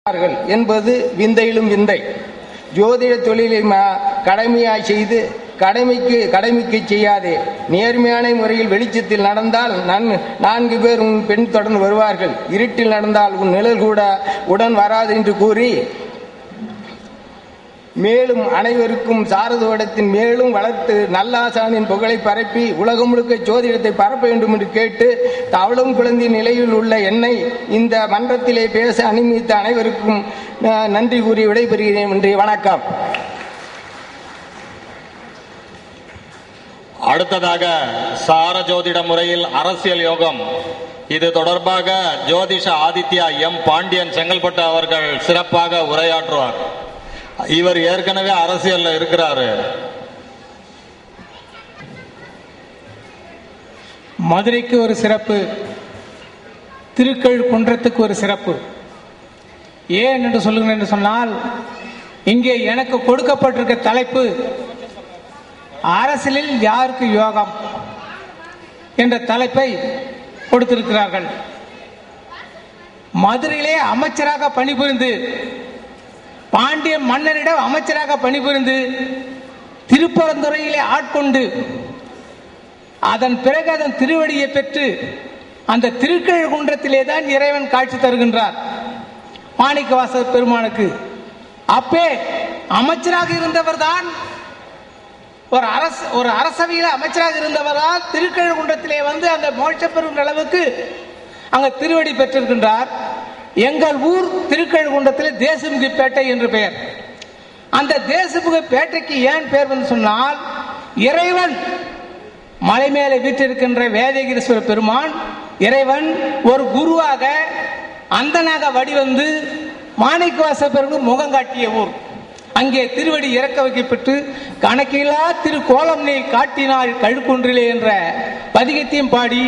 செய்கிறார்கள் என்பது விந்தையிலும் விந்தை ஜோதிட தொழிலை ம- கடமையாய் செய்து கடமைக்கு கடமைக்கு செய்யாதே நேர்மையான முறையில் வெளிச்சத்தில் நடந்தால் நன் நான்கு பேர் உன் பெண் தொடர்ந்து வருவார்கள் இருட்டில் நடந்தால் உன் நிழல் கூட உடன் வராது என்று கூறி மேலும் அனைவருக்கும் சாரதோடத்தின் மேலும் வளர்த்து நல்லாசானின் புகழை பரப்பி உலகம் முழுக்க ஜோதிடத்தை பரப்ப வேண்டும் என்று கேட்டு தவளும் குழந்தை நிலையில் உள்ள என்னை இந்த மன்றத்திலே பேச அனுமதித்த அனைவருக்கும் நான் நன்றி கூறி விடைபெறுகிறேன் நன்றி வணக்கம் அடுத்ததாக சார ஜோதிட முறையில் அரசியல் யோகம் இது தொடர்பாக ஜோதிஷ ஆதித்யா எம் பாண்டியன் செங்கல்பட்டு அவர்கள் சிறப்பாக உரையாற்றுவார் இவர் ஏற்கனவே அரசியல்ல இருக்கிறாரு மதுரைக்கு ஒரு சிறப்பு திருக்கழு குன்றத்துக்கு ஒரு சிறப்பு ஏன் என்று சொல்லுங்கள் என்று சொன்னால் இங்கே எனக்கு கொடுக்கப்பட்டிருக்க தலைப்பு அரசியலில் யாருக்கு யோகம் என்ற தலைப்பை கொடுத்திருக்கிறார்கள் மதுரையிலே அமைச்சராக பணிபுரிந்து பாண்டிய மன்னரிடம் அமைச்சராக பணிபுரிந்து திருப்பரந்துறையிலே ஆட்கொண்டு அதன் பிறகு அதன் திருவடியை பெற்று அந்த திருக்கழுகுன்றத்திலே தான் இறைவன் காட்சி தருகின்றார் மாணிக்கவாச பெருமானுக்கு அப்பே அமைச்சராக இருந்தவர் தான் ஒரு அரசு ஒரு அரசவையில் அமைச்சராக இருந்தவரால் திருக்கழுகுன்றத்திலே வந்து அந்த மோட்ச பெறும் அளவுக்கு அங்க திருவடி பெற்றிருக்கின்றார் எங்கள் ஊர் திருக்கழுகுன்றத்தில் தேசமுகி பேட்டை என்று பெயர் அந்த தேசமுகி பேட்டைக்கு ஏன் பெயர் வந்து சொன்னால் இறைவன் மலை மேலே வீற்றிருக்கின்ற வேதகிரீஸ்வர பெருமான் இறைவன் ஒரு குருவாக அந்தனாக வடிவந்து மாணிக்கவாச பெருமான் முகம் காட்டிய ஊர் அங்கே திருவடி இறக்க வைக்கப்பட்டு கணக்கிலா திரு கோலம் நீ காட்டினாள் கழுக்குன்றிலே என்ற பதிகத்தையும் பாடி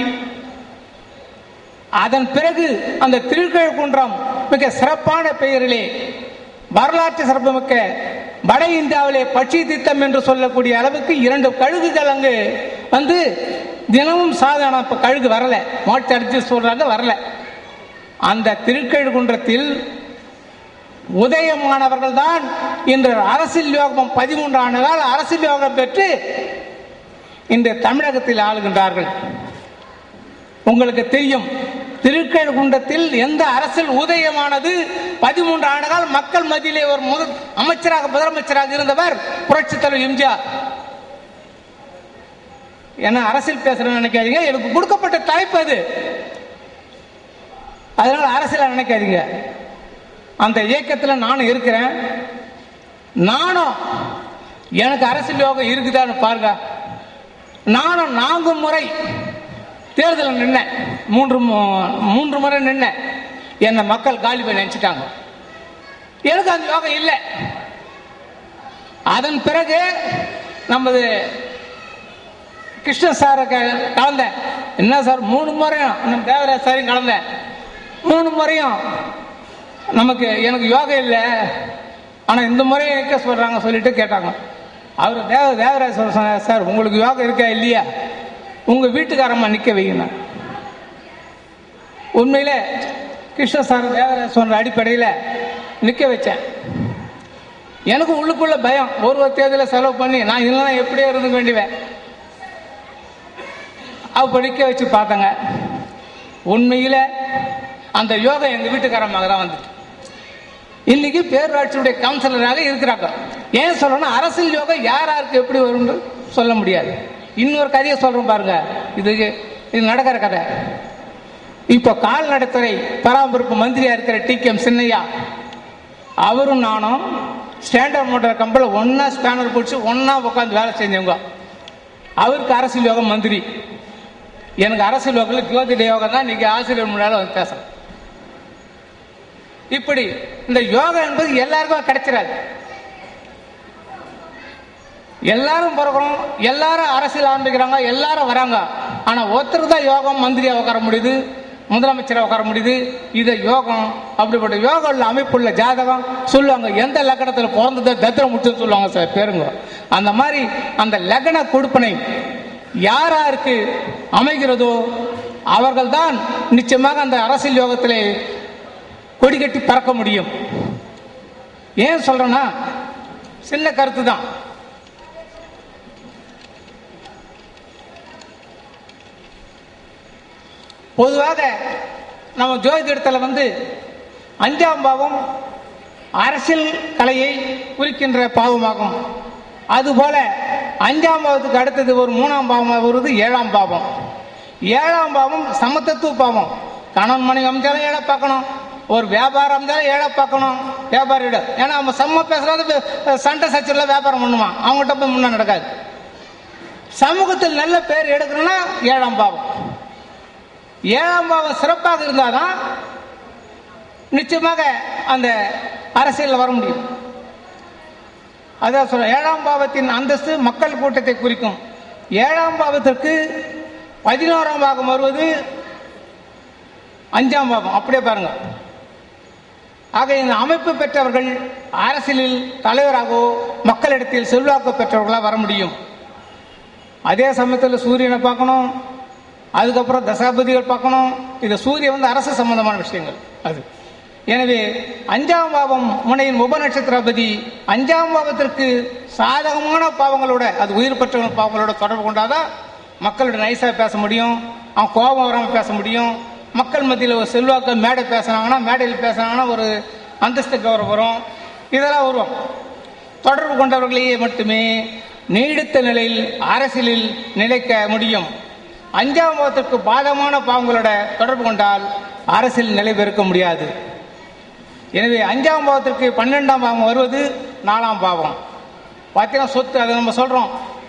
அதன் பிறகு அந்த திருக்கழுக்குன்றம் மிக சிறப்பான பெயரிலே வரலாற்று சிறப்புமிக்க வட இந்தியாவிலே பட்சி திட்டம் என்று சொல்லக்கூடிய அளவுக்கு இரண்டு கழுகுகள் அங்கு வந்து தினமும் சாதாரண இப்ப கழுகு வரல மோட்ச அடிச்சு சொல்றாங்க வரல அந்த திருக்கழுகுன்றத்தில் உதயமானவர்கள் தான் இன்று அரசியல் யோகம் பதிமூன்று ஆண்டுகள் அரசியல் யோகம் பெற்று இன்று தமிழகத்தில் ஆளுகின்றார்கள் உங்களுக்கு தெரியும் திருக்கழுகுன்றத்தில் எந்த அரசியல் உதயமானது பதிமூன்று ஆண்டுகள் மக்கள் மத்தியிலே ஒரு முதல் அமைச்சராக முதலமைச்சராக இருந்தவர் புரட்சி தலைவர் எம்ஜிஆர் என்ன அரசியல் பேசுறேன்னு நினைக்காதீங்க எனக்கு கொடுக்கப்பட்ட தலைப்பு அது அதனால அரசியல் நினைக்காதீங்க அந்த இயக்கத்தில் நானும் இருக்கிறேன் நானும் எனக்கு அரசியல் யோகம் இருக்குதான்னு பாருங்க நானும் நான்கு முறை தேர்தலில் நின்னேன் மூன்று மு- மூன்று முறை நின்னேன் என்னை மக்கள் காலி பண்ணி நினைச்சிட்டாங்க எனக்கு அந்த யோகம் இல்லை அதன் பிறகு நமது கிருஷ்ண சாரை க- கலந்தேன் என்ன சார் மூணு முறையும் நம்ம தேவராஜ் சாரையும் கலந்தேன் மூணு முறையும் நமக்கு எனக்கு யோகம் இல்லை ஆனால் இந்த முறையும் நிற்க சொல்கிறாங்க சொல்லிட்டு கேட்டாங்க அவர் தேவ தேவராஜ் சார் சொன்னார் சார் உங்களுக்கு யோகம் இருக்கா இல்லையா உங்கள் வீட்டுக்காரம்மா நிற்க வைங்க உண்மையிலே கிருஷ்ண சார் தேவராஜ் சொன்ன அடிப்படையில் நிற்க வச்சேன் எனக்கு உள்ளுக்குள்ள பயம் ஒரு ஒரு தேர்தலில் செலவு பண்ணி நான் இல்லைன்னா எப்படியோ இருந்துக்க வேண்டியவன் அவ படிக்க வச்சு பார்த்தங்க உண்மையில அந்த யோகா எங்க வீட்டுக்காரமாக தான் வந்துட்டு இன்னைக்கு பேரூராட்சியுடைய கவுன்சிலராக இருக்கிறாங்க ஏன் சொல்லணும் அரசியல் யோகா யார் யாருக்கு எப்படி வரும்னு சொல்ல முடியாது இன்னொரு கதையை சொல்றேன் பாருங்க இதுக்கு இது நடக்கிற கதை இப்போ கால்நடைத்துறை பராமரிப்பு மந்திரியா இருக்கிற டி கே சின்னையா அவரும் நானும் ஸ்டாண்டர்ட் மோட்டார் கம்பெனியில் ஒண்ணா ஸ்பேனர் பிடிச்சி ஒண்ணா உட்காந்து வேலை செஞ்சவங்க அவருக்கு அரசியல் யோகம் மந்திரி எனக்கு அரசியல் யோகம் ஜோதிட யோகம் தான் இன்னைக்கு ஆசிரியர் முன்னால வந்து பேசுறேன் இப்படி இந்த யோகா என்பது எல்லாருக்கும் கிடைச்சிடாது எல்லாரும் பிறக்கிறோம் எல்லாரும் அரசியல் ஆரம்பிக்கிறாங்க எல்லாரும் வராங்க ஆனா ஒருத்தருக்கு தான் யோகம் மந்திரியா உட்கார முடியுது முதலமைச்சரா உட்கார முடியுது இது யோகம் அப்படிப்பட்ட யோகம் உள்ள அமைப்புள்ள ஜாதகம் சொல்லுவாங்க எந்த லக்கணத்துல பிறந்ததை தத்திரம் முடிச்சுன்னு சொல்லுவாங்க சார் பேருங்க அந்த மாதிரி அந்த லக்ன கொடுப்பனை யார் யாருக்கு அமைகிறதோ அவர்கள்தான் நிச்சயமாக அந்த அரசியல் யோகத்திலே கொடி கட்டி பறக்க முடியும் ஏன் சொல்றேன்னா சின்ன கருத்து தான் பொதுவாக நம்ம ஜோதிடத்தில் வந்து அஞ்சாம் பாவம் அரசியல் கலையை குறிக்கின்ற பாவமாகும் அதுபோல அஞ்சாம் பாவத்துக்கு அடுத்தது ஒரு மூணாம் பாவம் வருவது ஏழாம் பாவம் ஏழாம் பாவம் சமத்தத்துவ பாவம் கணவன் மனைவி அமைச்சாலும் ஏழை பார்க்கணும் ஒரு வியாபாரம் அமைச்சாலும் ஏழை பார்க்கணும் வியாபாரியிடம் ஏன்னா அவன் செம்ம பேசுறது சண்டை சச்சரில் வியாபாரம் பண்ணுவான் அவங்ககிட்ட போய் முன்ன நடக்காது சமூகத்தில் நல்ல பேர் எடுக்கணும்னா ஏழாம் பாவம் ஏழாம் பாவம் சிறப்பாக இருந்தாதான் நிச்சயமாக அந்த அரசியலில் வர முடியும் அதான் சொல்ற ஏழாம் பாவத்தின் அந்தஸ்து மக்கள் கூட்டத்தை குறிக்கும் ஏழாம் பாவத்திற்கு பதினோராம் பாகம் வருவது அஞ்சாம் பாவம் அப்படியே பாருங்க ஆக இந்த அமைப்பு பெற்றவர்கள் அரசியலில் தலைவராகவோ மக்களிடத்தில் செல்வாக்கு பெற்றவர்களாக வர முடியும் அதே சமயத்தில் சூரியனை பார்க்கணும் அதுக்கப்புறம் தசாபதிகள் பார்க்கணும் இது சூரியன் வந்து அரசு சம்பந்தமான விஷயங்கள் அது எனவே அஞ்சாம் பாவம் முனையின் உப நட்சத்திரபதி அஞ்சாம் பாவத்திற்கு சாதகமான பாவங்களோட அது உயிர் பெற்ற பாவங்களோட தொடர்பு கொண்டாதான் மக்களோட நைஸா பேச முடியும் அவன் கோபம் வராமல் பேச முடியும் மக்கள் மத்தியில் ஒரு செல்வாக்க மேடை பேசுனாங்கன்னா மேடையில் பேசுனாங்கன்னா ஒரு அந்தஸ்து கௌரவம் வரும் இதெல்லாம் வரும் தொடர்பு கொண்டவர்களையே மட்டுமே நீடித்த நிலையில் அரசியலில் நிலைக்க முடியும் அஞ்சாம் பாவத்திற்கு பாதமான பாவங்களோட தொடர்பு கொண்டால் அரசியல் நிலை பெருக்க முடியாது எனவே அஞ்சாம் பாவத்திற்கு பன்னெண்டாம் பாவம் வருவது நாலாம் பாவம் பார்த்தீங்கன்னா சொத்து அதை நம்ம சொல்றோம்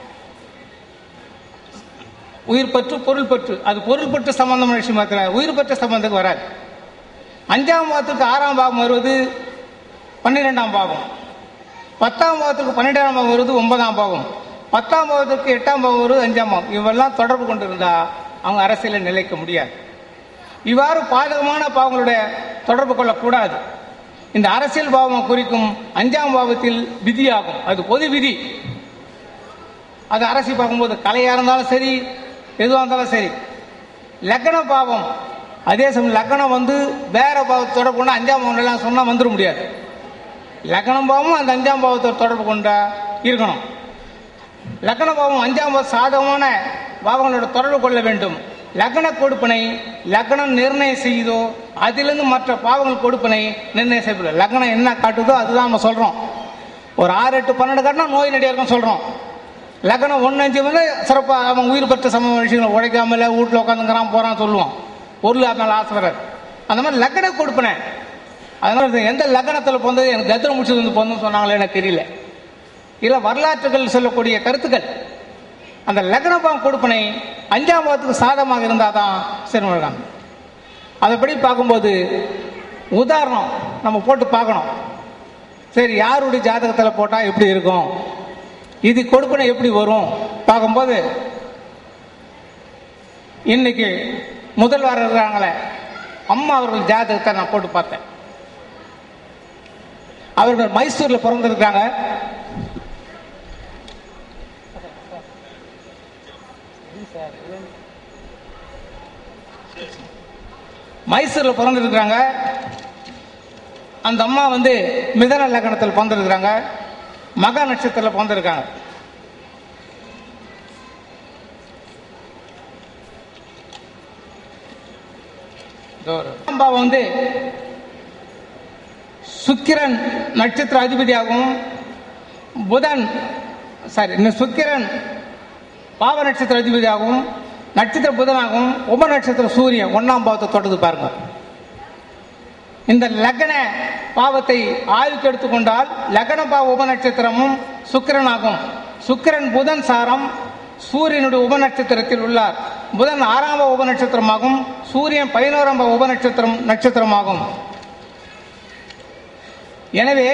உயிர் பற்று பொருள் பற்று அது பொருள் பற்று சம்பந்தமான விஷயம் இருக்கிற உயிர் பற்ற சம்பந்தத்துக்கு வராது அஞ்சாம் பாவத்திற்கு ஆறாம் பாவம் வருவது பன்னிரெண்டாம் பாவம் பத்தாம் பாவத்திற்கு பன்னிரெண்டாம் பாவம் வருவது ஒன்பதாம் பாவம் பத்தாம் பாவத்திற்கு எட்டாம் பாவம் வருவது அஞ்சாம் பாவம் இவெல்லாம் தொடர்பு கொண்டிருந்தா அவங்க அரசியலில் நிலைக்க முடியாது இவ்வாறு பாதகமான பாவங்களுடைய தொடர்பு கொள்ளக்கூடாது இந்த அரசியல் பாவம் குறிக்கும் அஞ்சாம் பாவத்தில் விதியாகும் அது பொது விதி அது அரசி பார்க்கும்போது கலையா இருந்தாலும் சரி எதுவாக இருந்தாலும் சரி லக்ன பாவம் அதே சமயம் லக்னம் வந்து வேற பாவத்தை தொடர்பு கொண்டு அஞ்சாம் பாவம் எல்லாம் சொன்னால் வந்துட முடியாது லக்னம் பாவமும் அந்த அஞ்சாம் பாவத்தை தொடர்பு கொண்டா இருக்கணும் லக்ன பாவம் அஞ்சாம் பாவம் சாதகமான பாவங்களோட தொடர்பு கொள்ள வேண்டும் லக்ன கொடுப்பனை லக்னம் நிர்ணயம் செய்யுதோ அதிலிருந்து மற்ற பாவங்கள் கொடுப்பனை நிர்ணயம் செய்யப்படும் லக்னம் என்ன காட்டுதோ அதுதான் நம்ம சொல்றோம் ஒரு ஆறு எட்டு பன்னெண்டு காட்டினா நோய் நடிகை இருக்கும் சொல்றோம் லக்னம் ஒன்று அஞ்சு வந்து சிறப்பாக அவன் உயிர் பெற்ற சம விஷயங்கள் உழைக்காமல வீட்டில் உட்காந்துங்கிறான் போறான் சொல்லுவான் பொருள் அதனால ஆசை வராது அந்த மாதிரி லக்ன கொடுப்பனை அதனால இது எந்த லக்னத்தில் பிறந்தது எனக்கு கத்திரம் முடிச்சது வந்து பிறந்தது சொன்னாங்களே எனக்கு தெரியல இல்லை வரலாற்றுகள் சொல்லக்கூடிய கருத்துக்கள் அந்த லக்ன பாவம் கொடுப்பனை அஞ்சாம் பாவத்துக்கு சாதமாக இருந்தால் தான் சிறுமர்காங்க அதைப்படி பார்க்கும்போது உதாரணம் நம்ம போட்டு பார்க்கணும் சரி யாருடைய ஜாதகத்தில் போட்டால் எப்படி இருக்கும் இது கொடுப்பனை எப்படி வரும் பார்க்கும்போது இன்னைக்கு முதல்வர் இருக்கிறாங்களே அம்மா அவர்கள் ஜாதகத்தை நான் போட்டு பார்த்தேன் அவர்கள் மைசூர்ல பிறந்திருக்காங்க மைசூர்ல பிறந்திருக்கிறாங்க அந்த அம்மா வந்து மிதன லக்னத்தில் பிறந்திருக்கிறாங்க மக நட்சத்திரத்தில் பிறந்திருக்காங்க பாவம் வந்து சுக்கிரன் நட்சத்திர அதிபதியாகவும் புதன் சாரி இந்த சுக்கிரன் பாவ நட்சத்திர அதிபதியாகவும் நட்சத்திர புதனாகவும் உப நட்சத்திர சூரியன் ஒன்னாம் பாவத்தை தொடர்ந்து பாருங்க இந்த லக்ன பாவத்தை ஆய்வுக்கு எடுத்துக்கொண்டால் லக்ன பாவ உப நட்சத்திரமும் சுக்கிரனாகும் சுக்கிரன் புதன் சாரம் சூரியனுடைய உப நட்சத்திரத்தில் உள்ளார் புதன் ஆறாம் பாவ உப நட்சத்திரமாகும் சூரியன் பதினோராம் பாவ உப நட்சத்திரம் நட்சத்திரமாகும் எனவே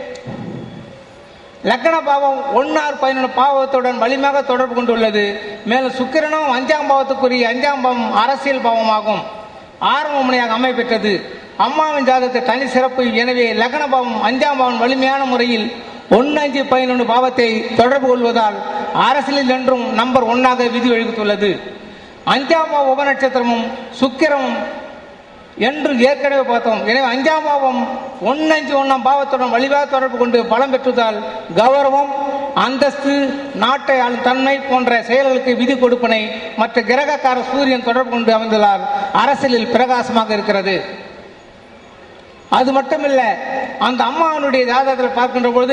லக்கண பாவம் ஒன்னார் பதினொன்று பாவத்துடன் வலிமையாக தொடர்பு கொண்டுள்ளது மேலும் சுக்கிரனும் அஞ்சாம் பாவத்துக்குரிய அஞ்சாம் பாவம் அரசியல் பாவமாகும் ஆரம்ப முனையாக அமைப்பெற்றது அம்மாவின் ஜாதகத்தை தனி சிறப்பு எனவே லக்ன பாவம் அஞ்சாம் பாவம் வலிமையான முறையில் ஒன்னு அஞ்சு பதினொன்று பாவத்தை தொடர்பு கொள்வதால் அரசியலில் என்றும் நம்பர் ஒன்னாக விதி வகுத்துள்ளது அஞ்சாம் பாவ உபநட்சத்திரமும் சுக்கிரமும் என்று ஏற்கனவே பார்த்தோம் எனவே அஞ்சாம் பாவம் ஒன்னு அஞ்சு ஒன்னாம் பாவத்துடன் வலிவாக தொடர்பு கொண்டு பலம் பெற்றுதால் கௌரவம் அந்தஸ்து நாட்டை ஆளும் தன்மை போன்ற செயல்களுக்கு விதி கொடுப்பனை மற்ற கிரகக்கார சூரியன் தொடர்பு கொண்டு அமைந்துள்ளார் அரசியலில் பிரகாசமாக இருக்கிறது அது மட்டுமில்ல அந்த அம்மாவனுடைய ஜாதகத்தில் பார்க்கின்ற பொழுது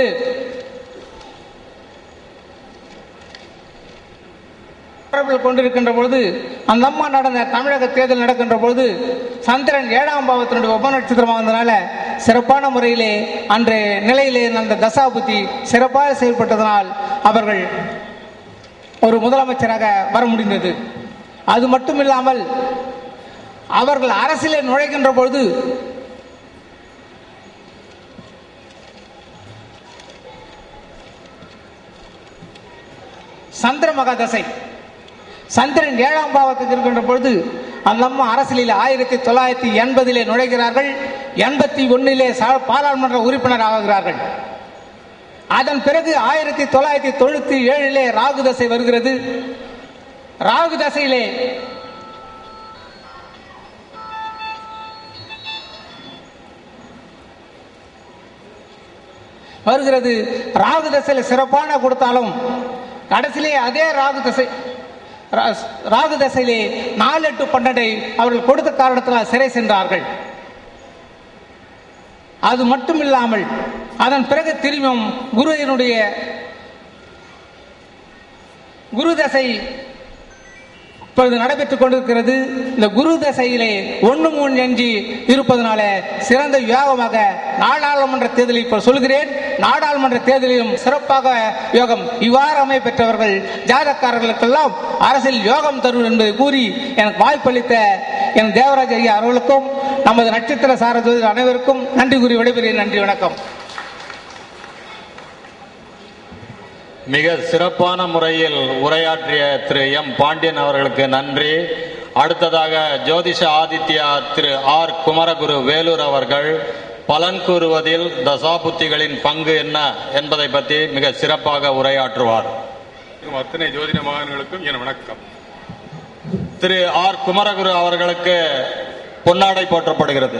தொடர்பில் கொண்டிருக்கின்ற பொழுது அந்த அம்மா நடந்த தமிழக தேர்தல் நடக்கின்ற பொழுது சந்திரன் ஏழாம் பாவத்தினுடைய உப நட்சத்திரமாக வந்தனால சிறப்பான முறையிலே அன்றைய நிலையிலே அந்த தசாபுத்தி சிறப்பாக செயல்பட்டதனால் அவர்கள் ஒரு முதலமைச்சராக வர முடிந்தது அது மட்டும் இல்லாமல் அவர்கள் அரசியலே நுழைகின்ற பொழுது சந்திர மகாதசை சந்திரன் ஏழாம் பாவத்துக்கு இருக்கின்ற பொழுது அந்த அம்மா அரசியலில் ஆயிரத்தி தொள்ளாயிரத்தி எண்பதிலே நுழைகிறார்கள் எண்பத்தி ஒன்னிலே சா- பாராளுமன்ற உறுப்பினர் ஆகிறார்கள் அதன் பிறகு ஆயிரத்தி தொள்ளாயிரத்தி தொண்ணூத்தி ஏழிலே ராகு தசை வருகிறது ராகு தசையிலே வருகிறது ராகு தசையில சிறப்பான கொடுத்தாலும் கடைசியிலே அதே ராகு தசை ரா- ராகு தசையிலே நாலு எட்டு பன்னெண்டை அவர்கள் கொடுத்த காரணத்தினால் சிறை சென்றார்கள் அது மட்டும் இல்லாமல் அதன் பிறகு திரும்பியும் குருவினுடைய குரு தசை இப்பொழுது நடைபெற்றுக் கொண்டிருக்கிறது இந்த குரு தசையிலே ஒன்று மூணு அஞ்சு இருப்பதனால சிறந்த யோகமாக நாடாளுமன்ற தேர்தலில் இப்போ சொல்கிறேன் நாடாளுமன்ற தேர்தலிலும் சிறப்பாக யோகம் இவ்வாறு அமைய பெற்றவர்கள் ஜாதக்காரர்களுக்கெல்லாம் அரசியல் யோகம் தரும் என்பதை கூறி எனக்கு வாய்ப்பளித்த என் தேவராஜ் ஐயா அவர்களுக்கும் நமது நட்சத்திர சார ஜோதிடர் அனைவருக்கும் நன்றி கூறி விடைபெறுகிறேன் நன்றி வணக்கம் மிக சிறப்பான முறையில் உரையாற்றிய திரு எம் பாண்டியன் அவர்களுக்கு நன்றி அடுத்ததாக ஜோதிஷ ஆதித்யா திரு ஆர் குமரகுரு வேலூர் அவர்கள் பலன் கூறுவதில் தசாபுத்திகளின் பங்கு என்ன என்பதை பற்றி மிக சிறப்பாக உரையாற்றுவார் அத்தனை ஜோதிட மகான்களுக்கும் என் வணக்கம் திரு ஆர் குமரகுரு அவர்களுக்கு பொன்னாடை போற்றப்படுகிறது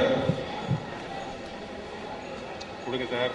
கொடுங்க சார்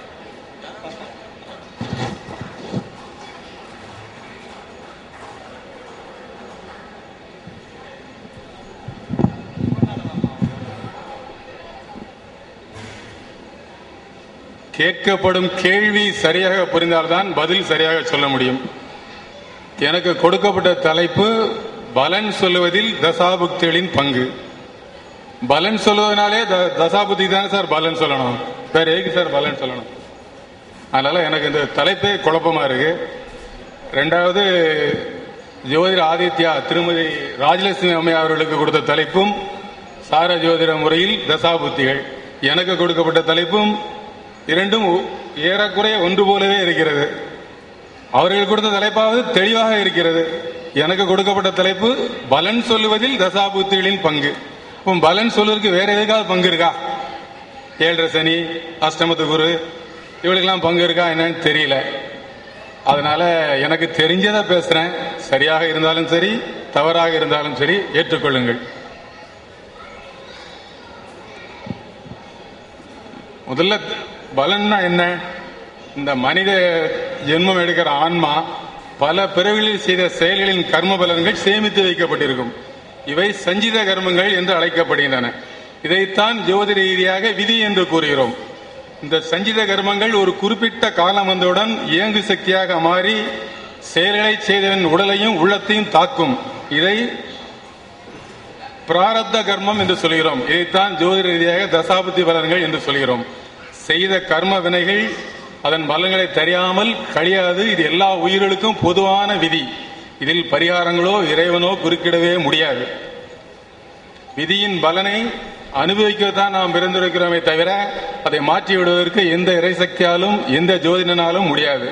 கேட்கப்படும் கேள்வி சரியாக புரிந்தால்தான் பதில் சரியாக சொல்ல முடியும் எனக்கு கொடுக்கப்பட்ட தலைப்பு பலன் சொல்லுவதில் தசாபுக்திகளின் பங்கு பலன் சொல்லுவதனாலே த- தசாபுத்தி தானே சார் பலன் சொல்லணும் வேற எதுக்கு சார் பலன் சொல்லணும் அதனால எனக்கு இந்த தலைப்பே குழப்பமா இருக்கு ரெண்டாவது ஜோதிட ஆதித்யா திருமதி ராஜலட்சுமி அம்மையா அவர்களுக்கு கொடுத்த தலைப்பும் சார ஜோதிட முறையில் தசாபுத்திகள் எனக்கு கொடுக்கப்பட்ட தலைப்பும் இரண்டும் ஒ- ஏறக்குறைய ஒன்று போலவே இருக்கிறது அவர்கள் கொடுத்த தலைப்பாவது தெளிவாக இருக்கிறது எனக்கு கொடுக்கப்பட்ட தலைப்பு பலன் சொல்லுவதில் தசாபுத்திகளின் பங்கு அப்போ பலன் சொல்வதற்கு வேற எதுக்காவது பங்கு இருக்கா ஏழரை சனி அஷ்டமத்து குரு இவளுக்கெல்லாம் பங்கு இருக்கா என்னன்னு தெரியல அதனால எனக்கு தெரிஞ்சதை பேசுறேன் சரியாக இருந்தாலும் சரி தவறாக இருந்தாலும் சரி ஏற்றுக்கொள்ளுங்கள் முதல்ல பலன்னா என்ன இந்த மனித ஜென்மம் எடுக்கிற ஆன்மா பல பிறவிகளில் செய்த செயல்களின் கர்ம பலன்கள் சேமித்து வைக்கப்பட்டிருக்கும் இவை சஞ்சித கர்மங்கள் என்று அழைக்கப்படுகின்றன இதைத்தான் ஜோதிட ரீதியாக விதி என்று கூறுகிறோம் இந்த சஞ்சித கர்மங்கள் ஒரு குறிப்பிட்ட காலம் வந்தவுடன் இயங்கு சக்தியாக மாறி செயல்களை செய்தவன் உடலையும் உள்ளத்தையும் தாக்கும் இதை பிராரப்த கர்மம் என்று சொல்கிறோம் இதைத்தான் ஜோதிட ரீதியாக தசாபுத்தி பலன்கள் என்று சொல்கிறோம் செய்த கர்ம வினைகள் அதன் பலன்களை தெரியாமல் கழியாது இது எல்லா உயிர்களுக்கும் பொதுவான விதி இதில் பரிகாரங்களோ இறைவனோ குறுக்கிடவே முடியாது விதியின் பலனை அனுபவிக்கத்தான் நாம் பிறந்திருக்கிறோமே தவிர அதை மாற்றி விடுவதற்கு எந்த இறைசக்தியாலும் எந்த ஜோதிடனாலும் முடியாது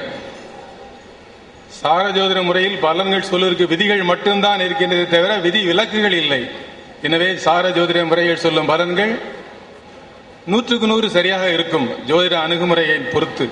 சார ஜோதிட முறையில் பலன்கள் சொல்வதற்கு விதிகள் மட்டும்தான் இருக்கின்றதே தவிர விதி விலக்குகள் இல்லை எனவே சார ஜோதிட முறையில் சொல்லும் பலன்கள் நூற்றுக்கு நூறு சரியாக இருக்கும் ஜோதிட அணுகுமுறையை பொறுத்து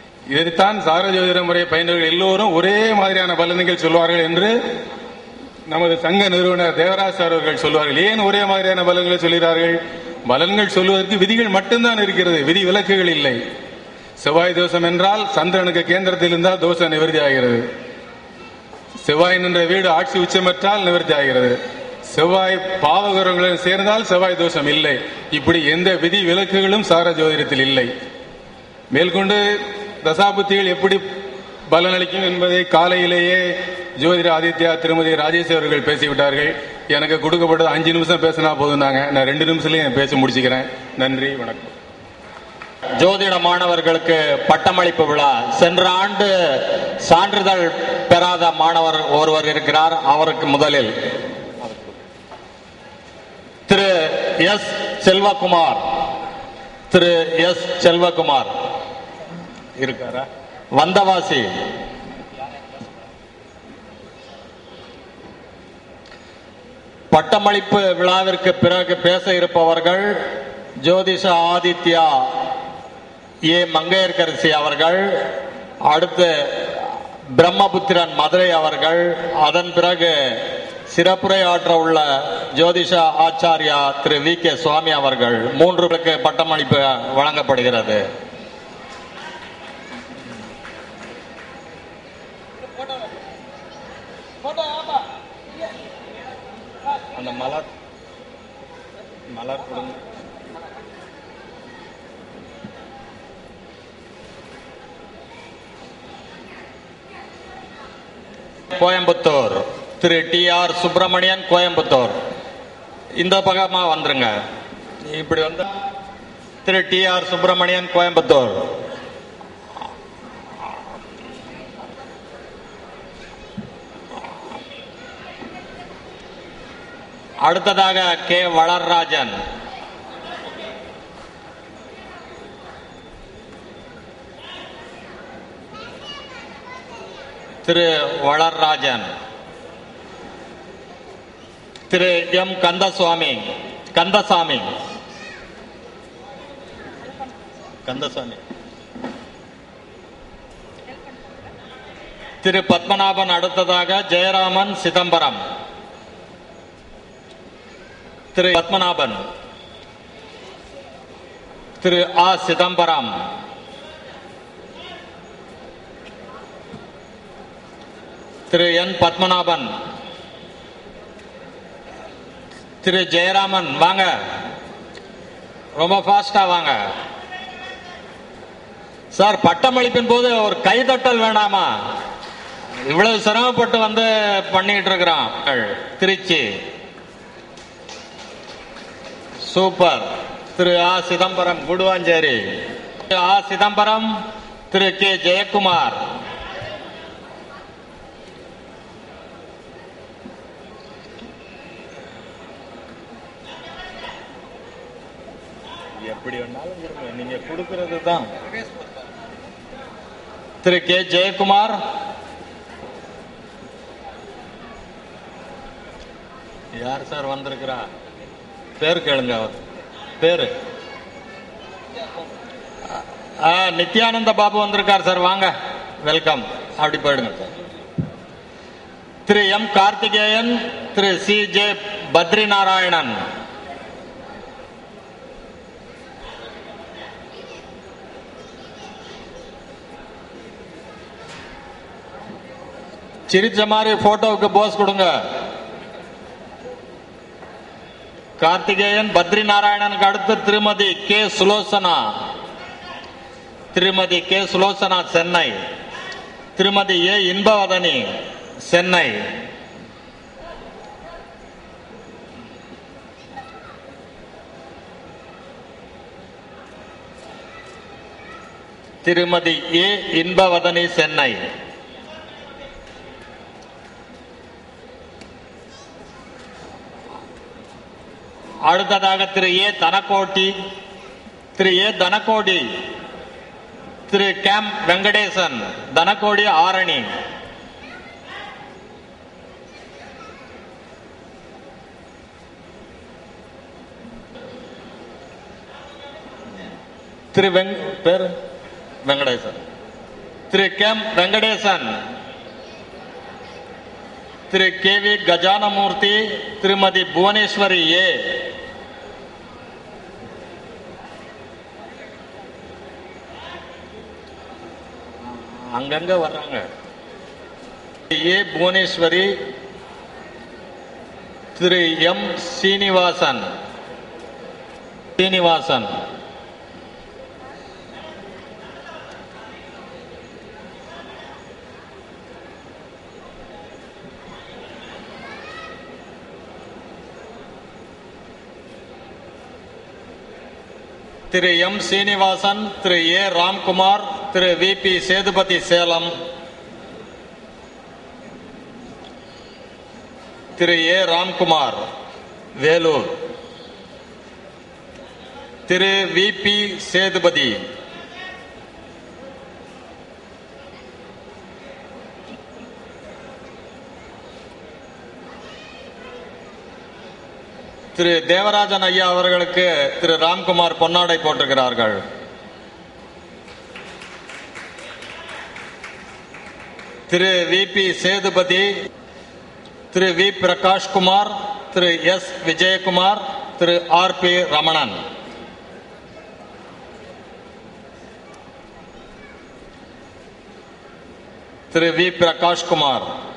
இதைத்தான் சார ஜோதிட முறை பயின்றவர்கள் எல்லோரும் ஒரே மாதிரியான பலன்கள் சொல்வார்கள் என்று நமது சங்க நிறுவனர் தேவராஜ் சார் அவர்கள் சொல்வார்கள் ஏன் ஒரே மாதிரியான பலன்களை சொல்கிறார்கள் பலன்கள் சொல்வதற்கு விதிகள் மட்டும்தான் இருக்கிறது விதி விலக்குகள் இல்லை செவ்வாய் தோஷம் என்றால் சந்திரனுக்கு கேந்திரத்தில் இருந்தால் தோஷம் நிவர்த்தி ஆகிறது செவ்வாய் நின்ற வீடு ஆட்சி உச்சமற்றால் நிவர்த்தி ஆகிறது செவ்வாய் பாவகரங்களுடன் சேர்ந்தால் செவ்வாய் தோஷம் இல்லை இப்படி எந்த விதி விலக்குகளும் சார ஜோதிடத்தில் இல்லை மேற்கொண்டு தசாபுத்திகள் எப்படி பலனளிக்கும் என்பதை காலையிலேயே ஜோதிட ஆதித்யா திருமதி ராஜேஷ் அவர்கள் பேசிவிட்டார்கள் எனக்கு கொடுக்கப்பட்டது அஞ்சு நிமிஷம் பேசினா போதும்னாங்க நான் ரெண்டு நிமிஷத்துலயே பேச முடிச்சுக்கிறேன் நன்றி வணக்கம் ஜோதிட மாணவர்களுக்கு பட்டமளிப்பு விழா சென்ற ஆண்டு சான்றிதழ் பெறாத மாணவர் ஒருவர் இருக்கிறார் அவருக்கு முதலில் திரு எஸ் செல்வகுமார் திரு எஸ் செல்வகுமார் இருக்காரா வந்தவாசி பட்டமளிப்பு விழாவிற்கு பிறகு பேச இருப்பவர்கள் ஜோதிஷ ஆதித்யா ஏ மங்கையர்கரசி அவர்கள் அடுத்து பிரம்மபுத்திரன் மதுரை அவர்கள் அதன் பிறகு சிறப்புரை ஆற்ற உள்ள ஜோதிஷ ஆச்சாரியா திரு வி கே சுவாமி அவர்கள் மூன்று பேருக்கு பட்டமளிப்பு வழங்கப்படுகிறது அந்த மலர் மலர் கொடுங்க கோயம்புத்தூர் திரு டி ஆர் சுப்பிரமணியன் கோயம்புத்தூர் இந்த பக்கமா வந்துருங்க இப்படி வந்து திரு டி ஆர் சுப்பிரமணியன் கோயம்புத்தூர் அடுத்ததாக கே வளர்ராஜன் திரு வளர்ராஜன் திரு எம் கந்தசுவாமி கந்தசாமி கந்தசாமி திரு பத்மநாபன் அடுத்ததாக ஜெயராமன் சிதம்பரம் திரு பத்மநாபன் திரு ஆ சிதம்பரம் திரு என் பத்மநாபன் திரு ஜெயராமன் வாங்க ரொம்ப ஃபாஸ்டா வாங்க சார் பட்டமளிப்பின் போது ஒரு கைதட்டல் வேண்டாமா இவ்வளவு சிரமப்பட்டு வந்து பண்ணிட்டு இருக்கிறோம் Trichy super Thiru A Chidambaram Guduvancheri Thiru A Chidambaram Thiru K Jayakumar எப்படி வேணாலும் கொடுங்க. நீங்க கொடுக்கிறது தான் திரு கே ஜெயக்குமார் யார் சார் வந்திருக்கிறா பேர் கேளுங்க அவர் பேரு ஆ, நித்யானந்த பாபு வந்திருக்கார் சார் வாங்க வெல்கம் அப்படி போயிடுங்க sir Thiru M Karthikeyan Thiru C J Badri Narayanan சிரிச்ச மாதிரி போட்டோவுக்கு போஸ் கொடுங்க கார்த்திகேயன் பத்ரி நாராயணனுக்கு அடுத்து திருமதி கே சுலோசனா திருமதி கே சுலோசனா சென்னை திருமதி ஏ இன்பவதனி சென்னை திருமதி ஏ இன்பவதனி சென்னை அடுத்ததாக Thiru A Thanakotti Thiru A Thanakodi Thiru K M Venkatesan Thanakodi Arani Thiru வெங் பேரு Venkatesan Thiru K M Venkatesan Thiru K V Gajanamoorthy Thirumathi Bhuvaneswari ஏ அங்கங்க வர்றாங்க A Bhuvaneswari Thiru M Srinivasan Srinivasan Thiru M Srinivasan Thiru A Ramkumar Thiru V P Sethupathi Salem Thiru A Ramkumar Vellore Thiru V P Sethupathi Thiru Devarajan ஐயா அவர்களுக்கு திரு ராம்குமார் பொன்னாடை போட்டிருக்கிறார்கள் Thiru V P Sethupathi Thiru V Prakash Kumar Thiru S Vijayakumar Thiru R P Ramanan Thiru V Prakash Kumar